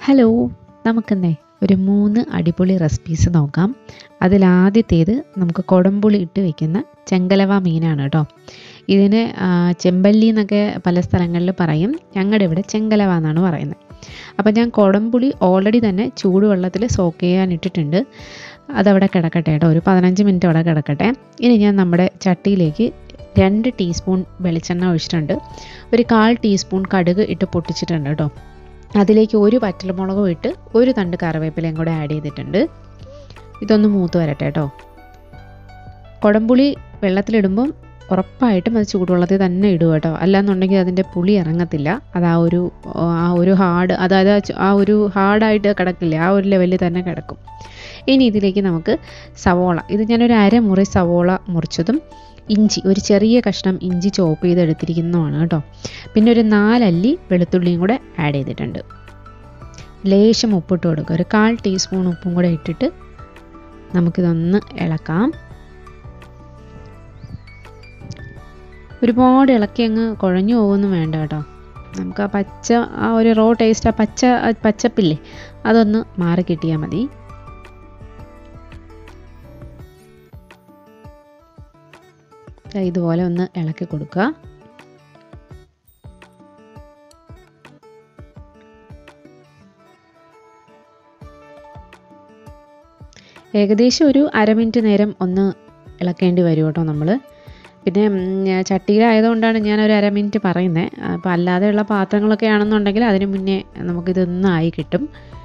Hello നമുക്കെന്നേ ഒരു മൂന്ന് അടിപൊളി റെസിപ്പീസ് നോക്കാം അതിലാദ്യത്തേത് നമുക്ക് കൊടംപുളി ഇട്ട് വെക്കുന്ന ചെങ്കലവ മീനാണ് കേട്ടോ ഇതിന് ആ, ചെമ്പല്ലി എന്നൊക്കെ പല സ്ഥലങ്ങളിൽ പറയും ഞങ്ങളുടെ ഇവിടെ ചെങ്കലവ എന്നാണ് പറയുന്നത് അപ്പം ഞാൻ കൊടംപുളി ഓൾറെഡി തന്നെ ചൂടുവെള്ളത്തിൽ സോക്ക് ചെയ്യാൻ ഇട്ടിട്ടുണ്ട് അതവിടെ കിടക്കട്ടെ കേട്ടോ ഒരു പതിനഞ്ച് മിനിറ്റ് അവിടെ കിടക്കട്ടെ ഇനി ഞാൻ നമ്മുടെ ചട്ടിയിലേക്ക് രണ്ട് ടീസ്പൂൺ വെളിച്ചെണ്ണ ഒഴിച്ചിട്ടുണ്ട് ഒരു കാൽ ടീസ്പൂൺ കടുക് ഇട്ട് പൊട്ടിച്ചിട്ടുണ്ട് കേട്ടോ അതിലേക്ക് ഒരു വറ്റൽമുളകും ഇട്ട് ഒരു തണ്ട് കറിവേപ്പിലയും കൂടെ ആഡ് ചെയ്തിട്ടുണ്ട് ഇതൊന്ന് മൂത്ത് വരട്ടെ കേട്ടോ കുടംപുളി വെള്ളത്തിലിടുമ്പം ഉറപ്പായിട്ടും അത് ചൂടുവെള്ളത്തിൽ തന്നെ ഇടുക കേട്ടോ അല്ലാന്നുണ്ടെങ്കിൽ അതിൻ്റെ പുളി ഇറങ്ങത്തില്ല അത് ആ ഒരു ആ ഒരു ഹാർഡ് അതായത് ആ ചു- ആ ഒരു ഹാർഡായിട്ട് കിടക്കില്ല ആ ഒരു ലെവലിൽ തന്നെ കിടക്കും ഇനി ഇതിലേക്ക് നമുക്ക് സവോള ഇത് ഞാനൊരു അരമുറി സവോള മുറിച്ചതും ഇഞ്ചി ഒരു ചെറിയ കഷ്ണം ഇഞ്ചി ചോപ്പ് ചെയ്തെടുത്തിരിക്കുന്നതാണ് കേട്ടോ പിന്നെ ഒരു നാലല്ലി വെളുത്തുള്ളിയും കൂടെ ആഡ് ചെയ്തിട്ടുണ്ട് ലേശം ഉപ്പിട്ട് കൊടുക്കുക ഒരു കാൽ ടീസ്പൂൺ ഉപ്പും കൂടെ ഇട്ടിട്ട് നമുക്കിതൊന്ന് ഇളക്കാം ഒരുപാട് ഇളക്കി അങ്ങ് കുഴഞ്ഞു പോകുന്നു വേണ്ട കേട്ടോ നമുക്ക് ആ പച്ച ആ ഒരു റോ ടേസ്റ്റ് ആ പച്ച ആ പച്ചപ്പില്ലേ അതൊന്ന് മാറി കിട്ടിയാൽ മതി ദാ ഇതുപോലെ ഒന്ന് ഇളക്കി കൊടുക്കുക ഏകദേശം ഒരു അര മിനിറ്റ് നേരം ഒന്ന് ഇളക്കേണ്ടി വരും കേട്ടോ നമ്മൾ പിന്നെ ഉം, ഞാൻ ചട്ടിയിലായതുകൊണ്ടാണ് ഞാൻ ഒരു അര മിനിറ്റ് പറയുന്നത് അപ്പോൾ അല്ലാതെയുള്ള പാത്രങ്ങളൊക്കെ ആണെന്നുണ്ടെങ്കിൽ അതിന് മുന്നേ നമുക്കിതൊന്നും ആയി കിട്ടും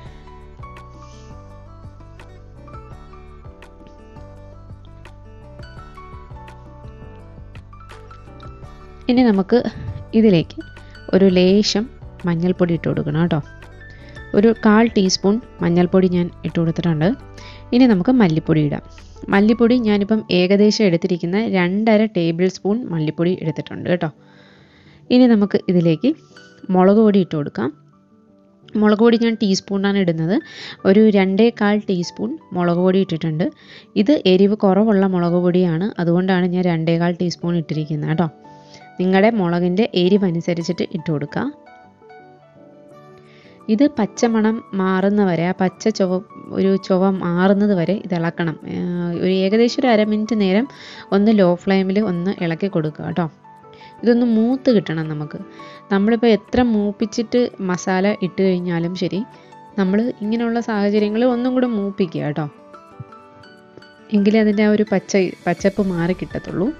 ഇനി നമുക്ക് ഇതിലേക്ക് ഒരു ലേശം മഞ്ഞൾപ്പൊടി ഇട്ട് കൊടുക്കണം കേട്ടോ ഒരു കാൽ ടീസ്പൂൺ മഞ്ഞൾപ്പൊടി ഞാൻ ഇട്ട് കൊടുത്തിട്ടുണ്ട് ഇനി നമുക്ക് മല്ലിപ്പൊടി ഇടാം മല്ലിപ്പൊടി ഞാനിപ്പം ഏകദേശം എടുത്തിരിക്കുന്ന രണ്ടര ടേബിൾ സ്പൂൺ മല്ലിപ്പൊടി എടുത്തിട്ടുണ്ട് കേട്ടോ ഇനി നമുക്ക് ഇതിലേക്ക് മുളക് പൊടി ഇട്ട് കൊടുക്കാം മുളക് പൊടി ഞാൻ ടീസ്പൂണാണ് ഇടുന്നത് ഒരു രണ്ടേകാൽ ടീസ്പൂൺ മുളക് പൊടി ഇട്ടിട്ടുണ്ട് ഇത് എരിവ് കുറവുള്ള മുളക് പൊടിയാണ് അതുകൊണ്ടാണ് ഞാൻ രണ്ടേകാൽ ടീസ്പൂൺ ഇട്ടിരിക്കുന്നത് കേട്ടോ നിങ്ങളുടെ മുളകിൻ്റെ എരിവ് അനുസരിച്ചിട്ട് ഇട്ട് കൊടുക്കുക ഇത് പച്ചമണം മാറുന്ന വരെ ആ പച്ച ചുവ ഒരു ചുവ മാറുന്നത് വരെ ഇത് ഇളക്കണം ഏർ ഒരു ഏകദേശം ഒരു അര മിനിറ്റ് നേരം ഒന്ന് ലോ ഫ്ലെയിമിൽ ഒന്ന് ഇളക്കി കൊടുക്കുക കേട്ടോ ഇതൊന്ന് മൂത്ത് കിട്ടണം നമുക്ക് നമ്മളിപ്പോൾ എത്ര മൂപ്പിച്ചിട്ട് മസാല ഇട്ട് കഴിഞ്ഞാലും ശരി നമ്മൾ ഇങ്ങനെയുള്ള സാഹചര്യങ്ങളിൽ ഒന്നും കൂടെ മൂപ്പിക്കുക കേട്ടോ എങ്കിലേ അതിൻ്റെ ആ ഒരു പച്ച പച്ചപ്പ് മാറി കിട്ടത്തുള്ളൂ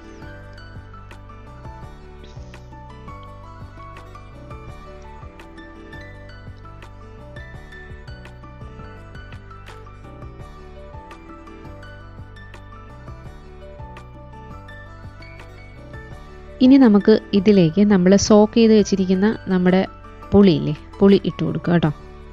ഇനി നമുക്ക് ഇതിലേക്ക് നമ്മൾ സോക്ക് ചെയ്ത് വെച്ചിരിക്കുന്ന നമ്മുടെ പുളിയില്ലേ പുളി ഇട്ട് കൊടുക്കുക കേട്ടോ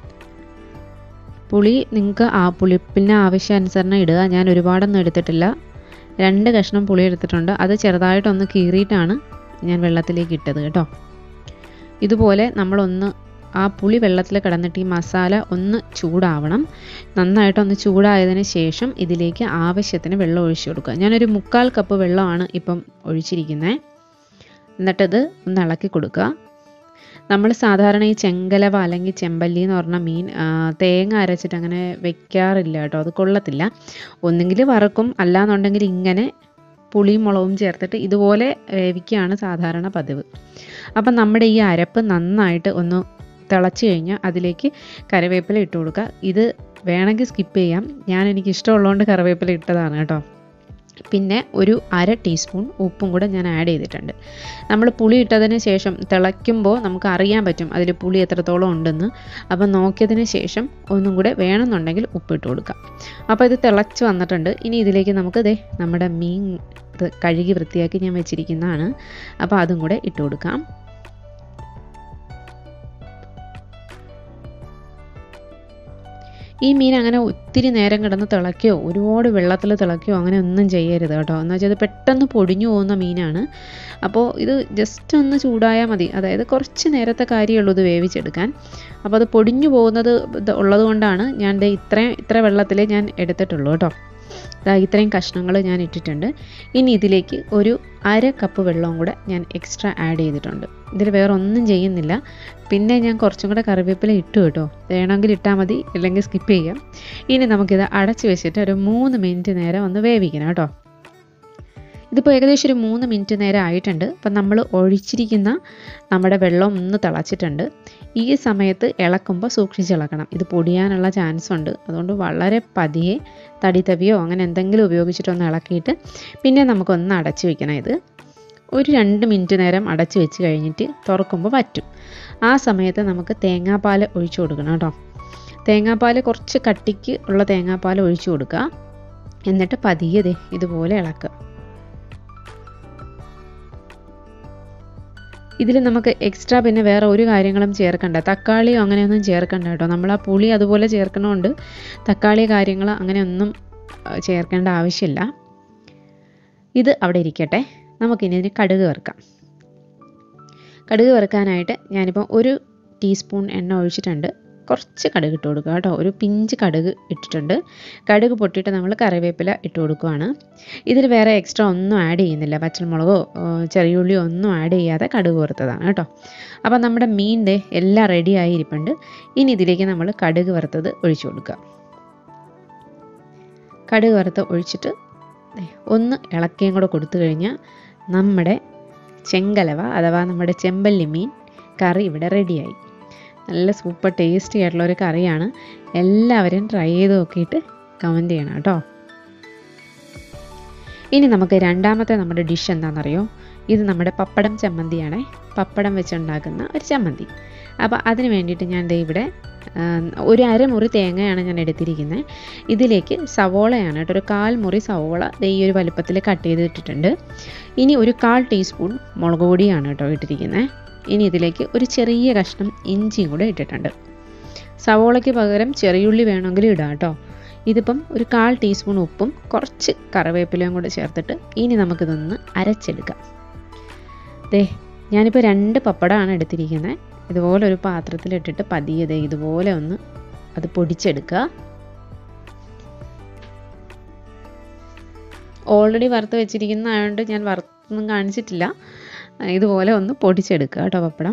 പുളി നിങ്ങൾക്ക് ആ പുളിപ്പിന് ആവശ്യാനുസരണം ഇടുക ഞാൻ ഒരുപാടൊന്നും എടുത്തിട്ടില്ല രണ്ട് കഷ്ണം പുളി എടുത്തിട്ടുണ്ട് അത് ചെറുതായിട്ടൊന്ന് കീറിയിട്ടാണ് ഞാൻ വെള്ളത്തിലേക്ക് ഇട്ടത് കേട്ടോ ഇതുപോലെ നമ്മളൊന്ന് ആ പുളി വെള്ളത്തിൽ കിടന്നിട്ട് ഈ മസാല ഒന്ന് ചൂടാവണം നന്നായിട്ടൊന്ന് ചൂടായതിന് ശേഷം ഇതിലേക്ക് ആവശ്യത്തിന് വെള്ളം ഒഴിച്ചു കൊടുക്കുക ഞാനൊരു മുക്കാൽ കപ്പ് വെള്ളമാണ് ഇപ്പം ഒഴിച്ചിരിക്കുന്നത് എന്നിട്ടത് ഒന്ന് ഇളക്കി കൊടുക്കുക നമ്മൾ സാധാരണ ഈ ചെങ്കലവ അല്ലെങ്കിൽ ചെമ്പല്ലി എന്ന് പറഞ്ഞ മീൻ ആ, തേങ്ങ അരച്ചിട്ട് അങ്ങനെ വെക്കാറില്ല കേട്ടോ അത് കൊള്ളത്തില്ല ഒന്നുകിൽ വറക്കും അല്ലാന്നുണ്ടെങ്കിൽ ഇങ്ങനെ പുളിയും മുളകും ചേർത്തിട്ട് ഇതുപോലെ വേവിക്കുകയാണ് സാധാരണ പതിവ് അപ്പം നമ്മുടെ ഈ അരപ്പ് നന്നായിട്ട് ഒന്ന് തിളച്ച് കഴിഞ്ഞാൽ അതിലേക്ക് കറിവേപ്പില ഇട്ട് കൊടുക്കുക ഇത് വേണമെങ്കിൽ സ്കിപ്പ് ചെയ്യാം ഞാൻ എനിക്ക് ഇഷ്ടമുള്ളതുകൊണ്ട് കറിവേപ്പില ഇട്ടതാണ് കേട്ടോ പിന്നെ ഒരു അര ടീസ്പൂൺ ഉപ്പും കൂടെ ഞാൻ ആഡ് ചെയ്തിട്ടുണ്ട് നമ്മൾ പുളി ഇട്ടതിന് ശേഷം തിളയ്ക്കുമ്പോൾ നമുക്ക് അറിയാൻ പറ്റും അതിൽ പുളി എത്രത്തോളം ഉണ്ടെന്ന് അപ്പം നോക്കിയതിന് ശേഷം ഒന്നും കൂടെ വേണമെന്നുണ്ടെങ്കിൽ ഉപ്പിട്ട് കൊടുക്കാം അപ്പോൾ ഇത് തിളച്ച് വന്നിട്ടുണ്ട് ഇനി ഇതിലേക്ക് നമുക്ക് ദേ നമ്മുടെ മീൻ ഇത് കഴുകി വൃത്തിയാക്കി ഞാൻ വെച്ചിരിക്കുന്നതാണ് അപ്പോൾ അതും കൂടെ ഇട്ട് കൊടുക്കാം ഈ മീൻ അങ്ങനെ ഒത്തിരി നേരം കിടന്ന് തിളയ്ക്കുകയോ ഒരുപാട് വെള്ളത്തിൽ തിളയ്ക്കുകയോ അങ്ങനെ ഒന്നും ചെയ്യരുത് കേട്ടോ എന്ന് വെച്ചാൽ ഇത് പെട്ടെന്ന് പൊടിഞ്ഞു പോകുന്ന മീനാണ് അപ്പോൾ ഇത് ജസ്റ്റ് ഒന്ന് ചൂടായാൽ മതി അതായത് കുറച്ച് നേരത്തെ കാര്യമുള്ളൂ ഇത് വേവിച്ചെടുക്കാൻ അപ്പോൾ അത് പൊടിഞ്ഞു പോകുന്നത് ഇത് ഉള്ളത് കൊണ്ടാണ് ഞാൻ ദേ ഇത്രയും ഇത്ര വെള്ളത്തിൽ ഞാൻ എടുത്തിട്ടുള്ളൂ കേട്ടോ ദാ ഇത്രയും കഷ്ണങ്ങൾ ഞാൻ ഇട്ടിട്ടുണ്ട് ഇനി ഇതിലേക്ക് ഒരു അര കപ്പ് വെള്ളവും കൂടെ ഞാൻ എക്സ്ട്രാ ആഡ് ചെയ്തിട്ടുണ്ട് ഇതിൽ വേറെ ഒന്നും ചെയ്യുന്നില്ല പിന്നെ ഞാൻ കുറച്ചും കൂടെ കറിവേപ്പില ഇട്ടു കേട്ടോ വേണമെങ്കിൽ ഇട്ടാൽ മതി ഇല്ലെങ്കിൽ സ്കിപ്പ് ചെയ്യാം ഇനി നമുക്കിത് അടച്ച് വെച്ചിട്ട് ഒരു മൂന്ന് മിനിറ്റ് നേരം ഒന്ന് വേവിക്കണം കേട്ടോ ഇതിപ്പോൾ ഏകദേശം ഒരു മൂന്ന് മിനിറ്റ് നേരം ആയിട്ടുണ്ട് അപ്പം നമ്മൾ ഒഴിച്ചിരിക്കുന്ന നമ്മുടെ വെള്ളം ഒന്ന് തിളച്ചിട്ടുണ്ട് ഈ സമയത്ത് ഇളക്കുമ്പോൾ സൂക്ഷിച്ച് ഇളക്കണം ഇത് പൊടിയാനുള്ള ചാൻസ് ഉണ്ട് അതുകൊണ്ട് വളരെ പതിയെ തടി തവിയോ അങ്ങനെ എന്തെങ്കിലും ഉപയോഗിച്ചിട്ടൊന്ന് ഇളക്കിയിട്ട് പിന്നെ നമുക്കൊന്ന് അടച്ച് വെക്കണം ഇത് ഒരു രണ്ട് മിനിറ്റ് നേരം അടച്ച് വെച്ച് കഴിഞ്ഞിട്ട് തുറക്കുമ്പോൾ പറ്റും ആ സമയത്ത് നമുക്ക് തേങ്ങാപ്പാൽ ഒഴിച്ചു കൊടുക്കണം കേട്ടോ തേങ്ങാപ്പാൽ കുറച്ച് കട്ടിക്ക് ഉള്ള തേങ്ങാപ്പാൽ ഒഴിച്ചു കൊടുക്കുക എന്നിട്ട് പതിയെ ദേ ഇതുപോലെ ഇളക്കുക ഇതിൽ നമുക്ക് എക്സ്ട്രാ പിന്നെ വേറെ ഒരു കാര്യങ്ങളും ചേർക്കണ്ട തക്കാളിയോ അങ്ങനെയൊന്നും ചേർക്കണ്ട കേട്ടോ നമ്മൾ ആ പുളി അതുപോലെ ചേർക്കണോണ്ട് തക്കാളി കാര്യങ്ങൾ അങ്ങനെയൊന്നും ആ, ചേർക്കേണ്ട ആവശ്യമില്ല ഇത് അവിടെ ഇരിക്കട്ടെ നമുക്കിനി ഇതിന് കടുക് വറുക്കാം കടുക് വറുക്കാനായിട്ട് ഞാനിപ്പോൾ ഒരു ടീസ്പൂൺ എണ്ണ ഒഴിച്ചിട്ടുണ്ട് കുറച്ച് കടുക് ഇട്ട് കൊടുക്കുക കേട്ടോ ഒരു പിഞ്ച് കടുക് ഇട്ടിട്ടുണ്ട് കടുക് പൊട്ടിയിട്ട് നമ്മൾ കറിവേപ്പില ഇട്ട് കൊടുക്കുകയാണ് ഇതിൽ വേറെ എക്സ്ട്രാ ഒന്നും ആഡ് ചെയ്യുന്നില്ല പച്ചമുളകോ ഏർ ചെറിയുള്ളിയോ ഒന്നും ആഡ് ചെയ്യാതെ കടുക് വറുത്തതാണ് കേട്ടോ അപ്പോൾ നമ്മുടെ മീനിൻ്റെ എല്ലാം റെഡി ആയിരിപ്പുണ്ട് ഇനി ഇതിലേക്ക് നമ്മൾ കടുക് വറുത്തത് ഒഴിച്ചു കൊടുക്കുക കടുക് വറുത്ത് ഒഴിച്ചിട്ട് ദേ ഒന്ന് ഇളക്കിയും കൂടെ കൊടുത്തു കഴിഞ്ഞാൽ നമ്മുടെ ചെങ്കലവ അഥവാ നമ്മുടെ ചെമ്പല്ലി മീൻ കറി ഇവിടെ റെഡിയായി നല്ല സൂപ്പർ ടേസ്റ്റി ആയിട്ടുള്ള ഒരു കറിയാണ് എല്ലാവരും ട്രൈ ചെയ്ത് നോക്കിയിട്ട് കമൻറ്റ് ചെയ്യണം കേട്ടോ ഇനി നമുക്ക് രണ്ടാമത്തെ നമ്മുടെ ഡിഷ് എന്താണെന്നറിയോ ഇത് നമ്മുടെ പപ്പടം ചമ്മന്തിയാണേ പപ്പടം വെച്ചുണ്ടാക്കുന്ന ഒരു ചമ്മന്തി അപ്പോൾ അതിന് വേണ്ടിയിട്ട് ഞാൻ ദേ ഇവിടെ ആ, ഒരു അരമുറി തേങ്ങയാണ് ഞാൻ എടുത്തിരിക്കുന്നത് ഇതിലേക്ക് സവോളയാണ് കേട്ടോ ഒരു കാൽ മുറി സവോള ദേ ഈ ഒരു വലുപ്പത്തിൽ കട്ട് ചെയ്ത് ഇട്ടിട്ടുണ്ട് ഇനി ഒരു കാൽ ടീസ്പൂൺ മുളക് പൊടിയാണ് കേട്ടോ ഇട്ടിരിക്കുന്നത് ഇനി ഇതിലേക്ക് ഒരു ചെറിയ കഷ്ണം ഇഞ്ചിയും കൂടെ ഇട്ടിട്ടുണ്ട് സവോളയ്ക്ക് പകരം ചെറിയുള്ളി വേണമെങ്കിൽ ഇടാം കേട്ടോ ഇതിപ്പം ഒരു കാൽ ടീസ്പൂൺ ഉപ്പും കുറച്ച് കറിവേപ്പിലയും കൂടെ ചേർത്തിട്ട് ഇനി നമുക്കിതൊന്ന് അരച്ചെടുക്കാം ദേ ഞാനിപ്പോൾ രണ്ട് പപ്പടമാണ് എടുത്തിരിക്കുന്നത് ഇതുപോലെ ഒരു പാത്രത്തിലിട്ടിട്ട് പതിയെ ദേ ഇതുപോലെ ഒന്ന് അത് പൊടിച്ചെടുക്കുക ഓൾറെഡി വറുത്ത് വെച്ചിരിക്കുന്നതായതുകൊണ്ട് ഞാൻ വറുത്തൊന്നും കാണിച്ചിട്ടില്ല ആ, ഇതുപോലെ ഒന്ന് പൊടിച്ചെടുക്കുക കേട്ടോ പപ്പടം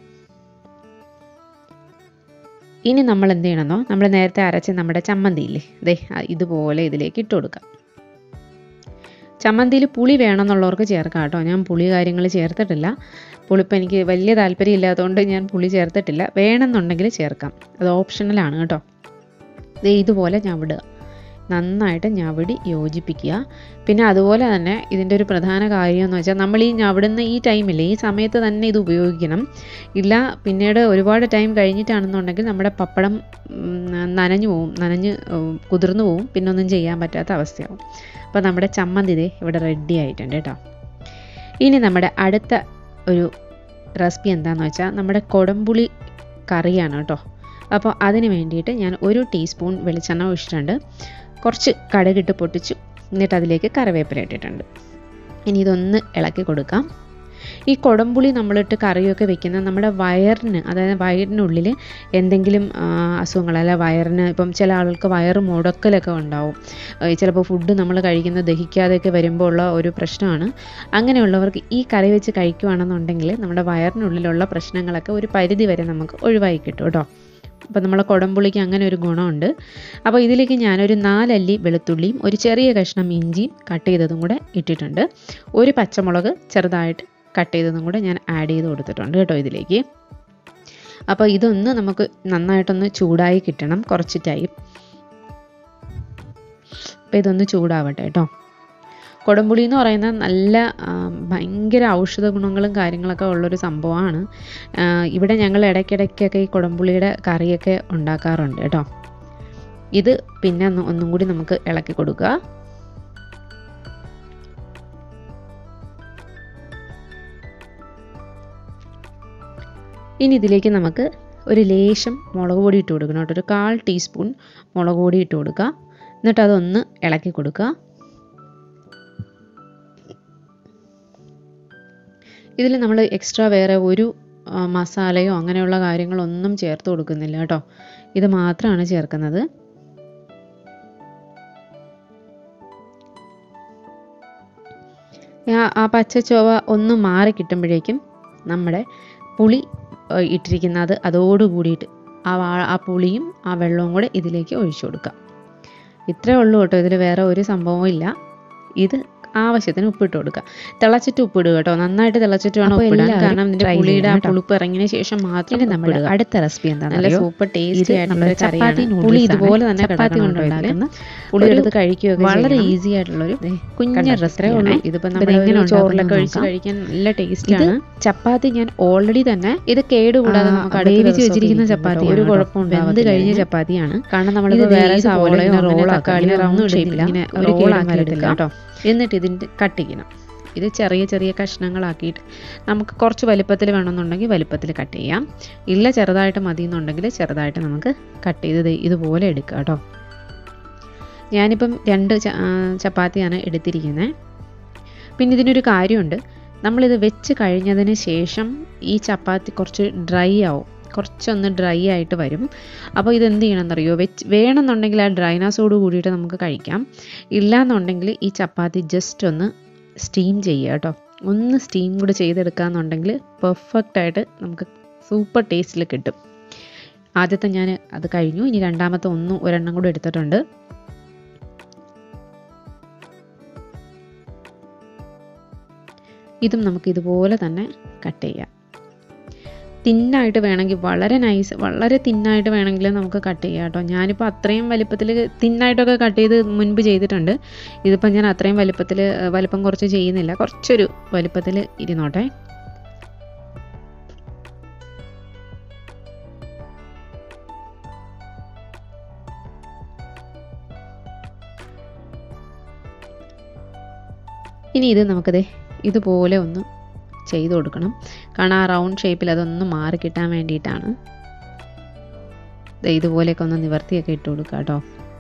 ഇനി നമ്മൾ എന്ത് ചെയ്യണമെന്നോ നമ്മൾ നേരത്തെ അരച്ച നമ്മുടെ ചമ്മന്തിയില്ലേ ദേ ആ, ഇതുപോലെ ഇതിലേക്ക് ഇട്ട് കൊടുക്കാം ചമ്മന്തിയിൽ പുളി വേണമെന്നുള്ളവർക്ക് ചേർക്കാം കേട്ടോ ഞാൻ പുളി കാര്യങ്ങൾ ചേർത്തിട്ടില്ല പുളിപ്പ് എനിക്ക് വലിയ താല്പര്യം ഇല്ലാത്തതുകൊണ്ട് ഞാൻ പുളി ചേർത്തിട്ടില്ല വേണമെന്നുണ്ടെങ്കിൽ ചേർക്കാം അത് ഓപ്ഷണലാണ് കേട്ടോ ദേ ഇതുപോലെ ഞവിടുക നന്നായിട്ട് ഞവിടി യോജിപ്പിക്കുക പിന്നെ അതുപോലെ തന്നെ ഇതിൻ്റെ ഒരു പ്രധാന കാര്യം എന്ന് വെച്ചാൽ നമ്മൾ ഈ ഞവിടുന്ന ഈ ടൈമിൽ ഈ സമയത്ത് തന്നെ ഇത് ഉപയോഗിക്കണം ഇല്ല പിന്നീട് ഒരുപാട് ടൈം കഴിഞ്ഞിട്ടാണെന്നുണ്ടെങ്കിൽ നമ്മുടെ പപ്പടം ഉം, നനഞ്ഞു പോവും നനഞ്ഞ് ഉം, കുതിർന്നു പോവും പിന്നെ ഒന്നും ചെയ്യാൻ പറ്റാത്ത അവസ്ഥയാവും അപ്പോൾ നമ്മുടെ ചമ്മന്തി ദേ ഇവിടെ റെഡി ആയിട്ടുണ്ട് കേട്ടോ ഇനി നമ്മുടെ അടുത്ത ഒരു റെസിപ്പി എന്താണെന്ന് വെച്ചാൽ നമ്മുടെ കൊടംപുളി കറിയാണ് കേട്ടോ അപ്പോൾ അതിന് വേണ്ടിയിട്ട് ഞാൻ ഒരു ടീസ്പൂൺ വെളിച്ചെണ്ണ ഒഴിച്ചിട്ടുണ്ട് കുറച്ച് കടുകിട്ട് പൊട്ടിച്ചു എന്നിട്ട് അതിലേക്ക് കറിവേപ്പില ഇട്ടിട്ടുണ്ട് ഇനി ഇതൊന്ന് ഇളക്കി കൊടുക്കാം ഈ കൊടംപുളി നമ്മളിട്ട് കറിയൊക്കെ വെക്കുന്ന നമ്മുടെ വയറിന് അതായത് വയറിനുള്ളിൽ എന്തെങ്കിലും ആ, അസുഖങ്ങൾ അല്ല വയറിന് ഇപ്പം ചില ആളുകൾക്ക് വയറ് മുടക്കലൊക്കെ ഉണ്ടാവും ഏ, ചിലപ്പോൾ ഫുഡ് നമ്മൾ കഴിക്കുന്നത് ദഹിക്കാതെയൊക്കെ വരുമ്പോൾ ഉള്ള ഒരു പ്രശ്നമാണ് അങ്ങനെയുള്ളവർക്ക് ഈ കറി വെച്ച് കഴിക്കുകയാണെന്നുണ്ടെങ്കിൽ നമ്മുടെ വയറിനുള്ളിലുള്ള പ്രശ്നങ്ങളൊക്കെ ഒരു പരിധി വരെ നമുക്ക് ഒഴിവായി കിട്ടും കേട്ടോ അപ്പോൾ നമ്മളെ കുടംപുളിക്ക് അങ്ങനെ ഒരു ഗുണമുണ്ട് അപ്പോൾ ഇതിലേക്ക് ഞാനൊരു നാലല്ലി വെളുത്തുള്ളിയും ഒരു ചെറിയ കഷ്ണം ഇഞ്ചിയും കട്ട് ചെയ്തതും കൂടെ ഇട്ടിട്ടുണ്ട് ഒരു പച്ചമുളക് ചെറുതായിട്ട് കട്ട് ചെയ്തതും കൂടെ ഞാൻ ആഡ് ചെയ്ത് കൊടുത്തിട്ടുണ്ട് കേട്ടോ ഇതിലേക്ക് അപ്പോൾ ഇതൊന്ന് നമുക്ക് നന്നായിട്ടൊന്ന് ചൂടായി കിട്ടണം കുറച്ച് ടൈം അപ്പോൾ ഇതൊന്ന് ചൂടാവട്ടെ കേട്ടോ കൊടംപുളി എന്ന് പറയുന്നത് നല്ല ആ, ഭയങ്കര ഔഷധ ഗുണങ്ങളും കാര്യങ്ങളൊക്കെ ഉള്ളൊരു സംഭവമാണ് ആ, ഇവിടെ ഞങ്ങൾ ഇടയ്ക്കിടയ്ക്കൊക്കെ ഈ കൊടംപുളിയുടെ കറിയൊക്കെ ഉണ്ടാക്കാറുണ്ട് കേട്ടോ ഇത് പിന്നെ ഒന്ന് ഒന്നും കൂടി നമുക്ക് ഇളക്കി കൊടുക്കുക ഇനി ഇതിലേക്ക് നമുക്ക് ഒരു ലേശം മുളക് പൊടി ഇട്ട് കൊടുക്കണം കേട്ടോ ഒരു കാൽ ടീസ്പൂൺ മുളക് പൊടി ഇട്ട് കൊടുക്കുക എന്നിട്ട് അതൊന്ന് ഇളക്കി കൊടുക്കുക ഇതിൽ നമ്മൾ എക്സ്ട്രാ വേറെ ഒരു ആ, മസാലയോ അങ്ങനെയുള്ള കാര്യങ്ങളൊന്നും ചേർത്ത് കൊടുക്കുന്നില്ല കേട്ടോ ഇത് മാത്രമാണ് ചേർക്കുന്നത് ആ- ആ പച്ച ചൊവ ഒന്ന് മാറി കിട്ടുമ്പോഴേക്കും നമ്മുടെ പുളി ഏഹ്, ഇട്ടിരിക്കുന്നത് അതോടുകൂടിയിട്ട് ആ വാ- ആ പുളിയും ആ വെള്ളവും കൂടെ ഇതിലേക്ക് ഒഴിച്ചു കൊടുക്കുക ഇത്രേ ഉള്ളൂ കേട്ടോ ഇതിൽ വേറെ ഒരു സംഭവവും ഇല്ല ഇത് ആവശ്യത്തിന് ഉപ്പിട്ട് കൊടുക്കുക തിളച്ചിട്ട് ഉപ്പിടുക കേട്ടോ നന്നായിട്ട് തിളച്ചിട്ട് വേണം അപ്പോൾ ഉപ്പിടാൻ എല്ലാവരും കാരണം ഇതിന്റെ try പുളിയുടെ ആ ചെയ്യണം കേട്ടോ. പുളിപ്പ് ഇറങ്ങിയതിന് ശേഷം മാത്രം ഇനി നമ്മുടെ ഉപ്പിടുക. അടുത്ത റെസിപ്പി നല്ല എന്താണെന്നറിയോ സൂപ്പർ ടേസ്റ്റി ഇത് ആയിട്ടുള്ള നമ്മുടെ ഒരു കറിയാണ് ചപ്പാത്തി പുളി noodles ആണ്. ഇതുപോലെ തന്നെ ചപ്പാത്തി കിടക്കണം കൊണ്ട് കേട്ടോ ഇതില്. ഉണ്ടാക്കുന്ന പുളി ഒരു എടുത്ത് കഴിക്കുകയൊക്കെ വളരെ ചെയ്യണം. ഈസി ആയിട്ടുള്ളൊരു കുഞ്ഞ കണ്ടോ, റെസിപ്പി ഇത്രയേ ഉള്ളൂ. ഇതിപ്പോ ഇത് നമ്മൾ എങ്ങനെ ചോറിലൊക്കെ ഉണ്ടാക്കുന്നത് ഒഴിച്ച് നോക്കാം. കഴിക്കാൻ നല്ല ടേസ്റ്റ് ഇത് ആണ് ചപ്പാത്തി ഞാൻ ഓൾറെഡി തന്നെ ഇത് കേടുകൂടാതെ ആ, നമുക്ക് അടുത്ത വേവിച്ച് ദിവസമൊക്കെ വെച്ചിരിക്കുന്ന ഇരിക്കും ചപ്പാത്തി കേട്ടോ. ഒരു ആണ് കേട്ടോ. കുഴപ്പം വെന്ത് വെന്ത് കഴിഞ്ഞ കഴിഞ്ഞ് ചപ്പാത്തിയാണ് കാരണം നമ്മൾ ഇത് വേറെ ഇതുപോലെ സവോളയോ ഇങ്ങനെ അങ്ങനെ roll തക്കാളിയോ ആക്കാം. ഒന്നും ഇങ്ങനെ ഇടുന്നില്ല ഇങ്ങനെ ഒരു roll കേടും ആക്കി വരത്തില്ല എടുക്കാം. കേട്ടോ എന്നിട്ട് ഇതിൻ്റെ കട്ട് ചെയ്യണം ഇത് ചെറിയ ചെറിയ കഷ്ണങ്ങളാക്കിയിട്ട് നമുക്ക് കുറച്ച് വലുപ്പത്തിൽ വേണമെന്നുണ്ടെങ്കിൽ വലുപ്പത്തിൽ കട്ട് ചെയ്യാം ഇല്ല ചെറുതായിട്ട് മതി എന്നുണ്ടെങ്കിൽ ചെറുതായിട്ട് നമുക്ക് കട്ട് ചെയ്ത് ദേ ഇതുപോലെ എടുക്കുക കേട്ടോ ഞാനിപ്പം രണ്ട് ച- ആ, ചപ്പാത്തിയാണ് എടുത്തിരിക്കുന്നത് പിന്നെ ഇതിനൊരു കാര്യമുണ്ട് നമ്മളിത് വെച്ച് കഴിഞ്ഞതിന് ശേഷം ഈ ചപ്പാത്തി കുറച്ച് ഡ്രൈ ആവും കുറച്ചൊന്ന് ഡ്രൈ ആയിട്ട് വരും അപ്പോൾ ഇത് എന്ത് ചെയ്യണമെന്നറിയോ വെച്ച് വേണമെന്നുണ്ടെങ്കിൽ ആ ഡ്രൈനസോട് കൂടിയിട്ട് നമുക്ക് കഴിക്കാം ഇല്ലാന്നുണ്ടെങ്കിൽ ഈ ചപ്പാത്തി ജസ്റ്റ് ഒന്ന് സ്റ്റീം ചെയ്യുക കേട്ടോ ഒന്ന് സ്റ്റീം കൂടി ചെയ്തെടുക്കാന്നുണ്ടെങ്കിൽ പെർഫെക്റ്റ് ആയിട്ട് നമുക്ക് സൂപ്പർ ടേസ്റ്റിൽ കിട്ടും ആദ്യത്തെ ഞാൻ അത് കഴിഞ്ഞു ഇനി രണ്ടാമത്തെ ഒന്നും ഒരെണ്ണം കൂടി എടുത്തിട്ടുണ്ട് ഇതും നമുക്ക് ഇതുപോലെ തന്നെ കട്ട് ചെയ്യാം തിന്നായിട്ട് വേണമെങ്കിൽ വളരെ നൈസ് വളരെ തിന്നായിട്ട് വേണമെങ്കിൽ നമുക്ക് കട്ട് ചെയ്യാം കേട്ടോ ഞാനിപ്പോൾ അത്രയും വലിപ്പത്തിൽ തിന്നായിട്ടൊക്കെ കട്ട് ചെയ്ത് മുൻപ് ചെയ്തിട്ടുണ്ട് ഇതിപ്പോൾ ഞാൻ അത്രയും വലിപ്പത്തിൽ വലിപ്പം കുറച്ച് ചെയ്യുന്നില്ല കുറച്ചൊരു വലിപ്പത്തിൽ ഇരുന്നോട്ടെ ഇനി ഇത് നമുക്കത് ഇതുപോലെ ഒന്ന് ചെയ്ത് കൊടുക്കണം കാരണം ആ റൗണ്ട് ഷേപ്പിൽ അതൊന്ന് മാറി കിട്ടാൻ വേണ്ടിയിട്ടാണ് ദേ ഇതുപോലെയൊക്കെ ഒന്ന് നിവർത്തിയൊക്കെ ഇട്ട് കൊടുക്കുക കേട്ടോ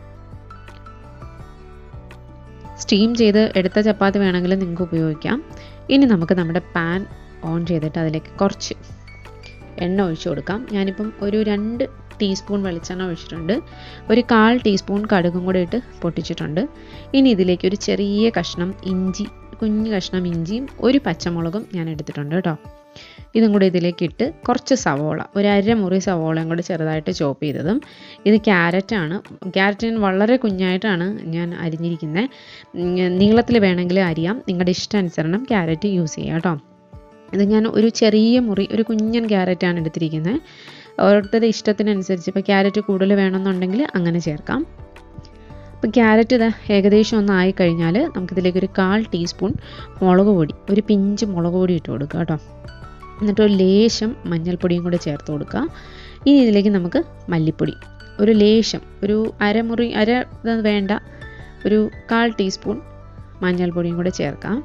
സ്റ്റീം ചെയ്ത് എടുത്ത ചപ്പാത്തി വേണമെങ്കിൽ നിങ്ങൾക്ക് ഉപയോഗിക്കാം ഇനി നമുക്ക് നമ്മുടെ പാൻ ഓൺ ചെയ്തിട്ട് അതിലേക്ക് കുറച്ച് എണ്ണ ഒഴിച്ചു കൊടുക്കാം ഞാനിപ്പം ഒരു രണ്ട് ടീസ്പൂൺ വെളിച്ചെണ്ണ ഒഴിച്ചിട്ടുണ്ട് ഒരു കാൽ ടീസ്പൂൺ കടുകും കൂടെ ഇട്ട് പൊട്ടിച്ചിട്ടുണ്ട് ഇനി ഇതിലേക്ക് ഒരു ചെറിയ കഷ്ണം ഇഞ്ചി കുഞ്ഞു കഷ്ണം ഇഞ്ചിയും ഒരു പച്ചമുളകും ഞാൻ എടുത്തിട്ടുണ്ട് കേട്ടോ ഇതും കൂടി ഇതിലേക്ക് ഇട്ട് കുറച്ച് സവോള ഒരു അരമുറി സവോളയും കൂടി ചെറുതായിട്ട് ചോപ്പ് ചെയ്തതും ഇത് ക്യാരറ്റാണ് ക്യാരറ്റ് ഞാൻ വളരെ കുഞ്ഞായിട്ടാണ് ഞാൻ അരിഞ്ഞിരിക്കുന്നത് നീളത്തിൽ വേണമെങ്കിൽ അരിയാം നിങ്ങളുടെ ഇഷ്ടാനുസരണം ക്യാരറ്റ് യൂസ് ചെയ്യാം കേട്ടോ ഇത് ഞാൻ ഒരു ചെറിയ മുറി ഒരു കുഞ്ഞൻ ക്യാരറ്റാണ് എടുത്തിരിക്കുന്നത് ഓരോരുത്തരുടെ ഇഷ്ടത്തിനനുസരിച്ച് ഇപ്പോൾ ക്യാരറ്റ് കൂടുതൽ വേണമെന്നുണ്ടെങ്കിൽ അങ്ങനെ ചേർക്കാം അപ്പോൾ ക്യാരറ്റ് ഇത് ഏകദേശം ഒന്ന് ആയി കഴിഞ്ഞാൽ നമുക്കിതിലേക്ക് ഒരു കാൽ ടീസ്പൂൺ മുളക് പൊടി ഒരു പിഞ്ച് മുളക് പൊടി ഇട്ട് കൊടുക്കുക കേട്ടോ എന്നിട്ട് ഒരു ലേശം മഞ്ഞൾപ്പൊടിയും കൂടെ ചേർത്ത് കൊടുക്കുക ഇനി ഇതിലേക്ക് നമുക്ക് മല്ലിപ്പൊടി ഒരു ലേശം ഒരു അരമുറി അര ഇത് വേണ്ട ഒരു കാൽ ടീസ്പൂൺ മഞ്ഞൾപ്പൊടിയും കൂടെ ചേർക്കാം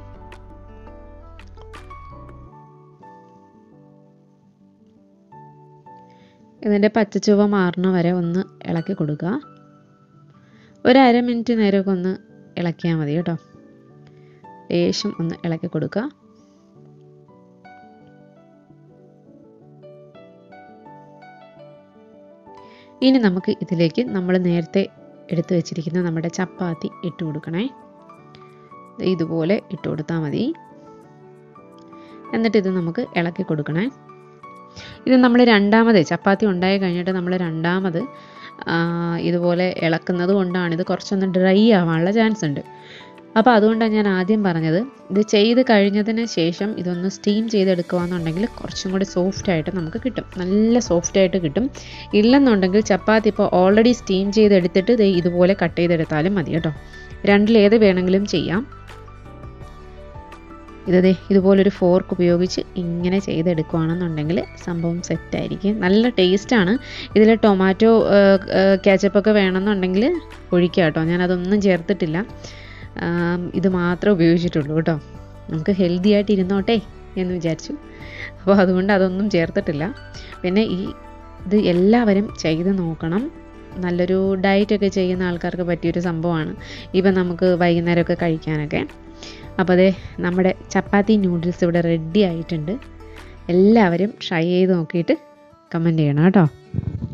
ഇതിൻ്റെ പച്ചച്ചുവ മാറുന്ന വരെ ഒന്ന് ഇളക്കി കൊടുക്കുക ഒരു അര മിനിറ്റ് നേരമൊക്കെ ഒന്ന് ഇളക്കിയാൽ മതി കേട്ടോ ലേശം ഒന്ന് ഇളക്കി കൊടുക്കുക ഇനി നമുക്ക് ഇതിലേക്ക് നമ്മൾ നേരത്തെ എടുത്തു വെച്ചിരിക്കുന്ന നമ്മുടെ ചപ്പാത്തി ഇട്ട് കൊടുക്കണേ ദേ ഇതുപോലെ ഇട്ട് കൊടുത്താൽ മതി എന്നിട്ട് ഇത് നമുക്ക് ഇളക്കി കൊടുക്കണേ ഇത് നമ്മൾ രണ്ടാമത് ചപ്പാത്തി ഉണ്ടായി കഴിഞ്ഞിട്ട് നമ്മൾ രണ്ടാമത് ആ, ഇതുപോലെ ഇളക്കുന്നത് കൊണ്ടാണ് ഇത് കുറച്ചൊന്ന് ഡ്രൈ ആവാനുള്ള ചാൻസ് ഉണ്ട് അപ്പോൾ അതുകൊണ്ടാണ് ഞാൻ ആദ്യം പറഞ്ഞത് ഇത് ചെയ്ത് കഴിഞ്ഞതിന് ശേഷം ഇതൊന്ന് സ്റ്റീം ചെയ്തെടുക്കുകയെന്നുണ്ടെങ്കിൽ കുറച്ചും കൂടി സോഫ്റ്റ് ആയിട്ട് നമുക്ക് കിട്ടും നല്ല സോഫ്റ്റ് ആയിട്ട് കിട്ടും ഇല്ലെന്നുണ്ടെങ്കിൽ ചപ്പാത്തി ഇപ്പോൾ ഓൾറെഡി സ്റ്റീം ചെയ്തെടുത്തിട്ട് ദേ ഇതുപോലെ കട്ട് ചെയ്തെടുത്താലും മതി കേട്ടോ രണ്ടിലേത് വേണമെങ്കിലും ചെയ്യാം ഇത് ദേ ഇതുപോലൊരു ഫോർക്ക് ഉപയോഗിച്ച് ഇങ്ങനെ ചെയ്തെടുക്കുകയാണെന്നുണ്ടെങ്കിൽ സംഭവം സെറ്റായിരിക്കും നല്ല ടേസ്റ്റാണ് ഇതിൽ ടൊമാറ്റോ കാച്ചപ്പൊക്കെ വേണമെന്നുണ്ടെങ്കിൽ ഒഴിക്കുക കേട്ടോ ഞാനതൊന്നും ചേർത്തിട്ടില്ല ആം, ഇത് മാത്രമേ ഉപയോഗിച്ചിട്ടുള്ളൂ കേട്ടോ നമുക്ക് ഹെൽത്തി ആയിട്ട് ഇരുന്നോട്ടെ എന്ന് വിചാരിച്ചു അപ്പോൾ അതുകൊണ്ട് അതൊന്നും ചേർത്തിട്ടില്ല പിന്നെ ഈ ഇത് എല്ലാവരും ചെയ്ത് നോക്കണം നല്ലൊരു ഡയറ്റൊക്കെ ചെയ്യുന്ന ആൾക്കാർക്ക് പറ്റിയൊരു സംഭവമാണ് ഇപ്പം നമുക്ക് വൈകുന്നേരമൊക്കെ കഴിക്കാനൊക്കെ അപ്പോൾ അതെ നമ്മുടെ ചപ്പാത്തി നൂഡിൽസ് ഇവിടെ റെഡി ആയിട്ടുണ്ട് എല്ലാവരും ട്രൈ ചെയ്ത് നോക്കിയിട്ട് കമൻറ്റ് ചെയ്യണം കേട്ടോ